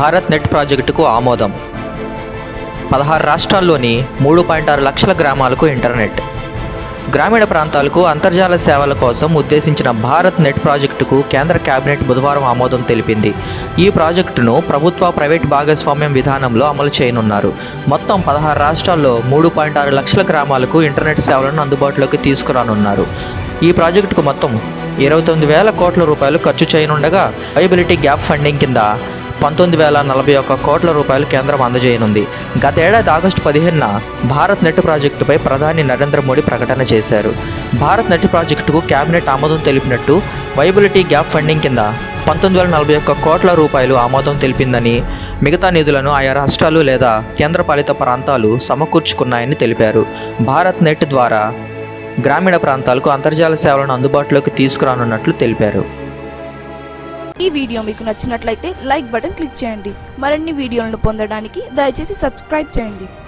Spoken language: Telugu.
భారత్ నెట్ ప్రాజెక్టుకు ఆమోదం పదహారు రాష్ట్రాల్లోని మూడు పాయింట్ ఆరు లక్షల గ్రామాలకు ఇంటర్నెట్ గ్రామీణ ప్రాంతాలకు అంతర్జాల సేవల కోసం ఉద్దేశించిన భారత్ నెట్ ప్రాజెక్టుకు కేంద్ర కేబినెట్ బుధవారం ఆమోదం తెలిపింది ఈ ప్రాజెక్టును ప్రభుత్వ ప్రైవేట్ భాగస్వామ్యం విధానంలో అమలు చేయనున్నారు మొత్తం పదహారు రాష్ట్రాల్లో మూడు పాయింట్ ఆరు లక్షల గ్రామాలకు ఇంటర్నెట్ సేవలను అందుబాటులోకి తీసుకురానున్నారు ఈ ప్రాజెక్టుకు మొత్తం ఇరవై తొమ్మిది వేల కోట్ల రూపాయలు ఖర్చు చేయనుండగా వైబిలిటీ గ్యాప్ ఫండింగ్ కింద పంతొమ్మిది వేల నలభై ఒక్క కోట్ల రూపాయలు కేంద్రం అందజేయనుంది గత ఏడాది ఆగస్టు పదిహేనున భారత్ నెట్ ప్రాజెక్టుపై ప్రధాని నరేంద్ర మోడీ ప్రకటన చేశారు భారత్ నెట్ ప్రాజెక్టుకు కేబినెట్ ఆమోదం తెలిపినట్టు వైబిలిటీ గ్యాప్ ఫండింగ్ కింద పంతొమ్మిది వేల నలభై ఒక్క కోట్ల రూపాయలు ఆమోదం తెలిపిందని మిగతా నిధులను ఆయా రాష్ట్రాలు లేదా కేంద్రపాలిత ప్రాంతాలు సమకూర్చుకున్నాయని తెలిపారు భారత్ నెట్ ద్వారా గ్రామీణ ప్రాంతాలకు అంతర్జాల సేవలను అందుబాటులోకి తీసుకురానున్నట్లు తెలిపారు ఈ వీడియో మీకు నచ్చినట్లయితే లైక్ బటన్ క్లిక్ చేయండి మరిన్ని వీడియోలను పొందడానికి దయచేసి సబ్స్క్రైబ్ చేయండి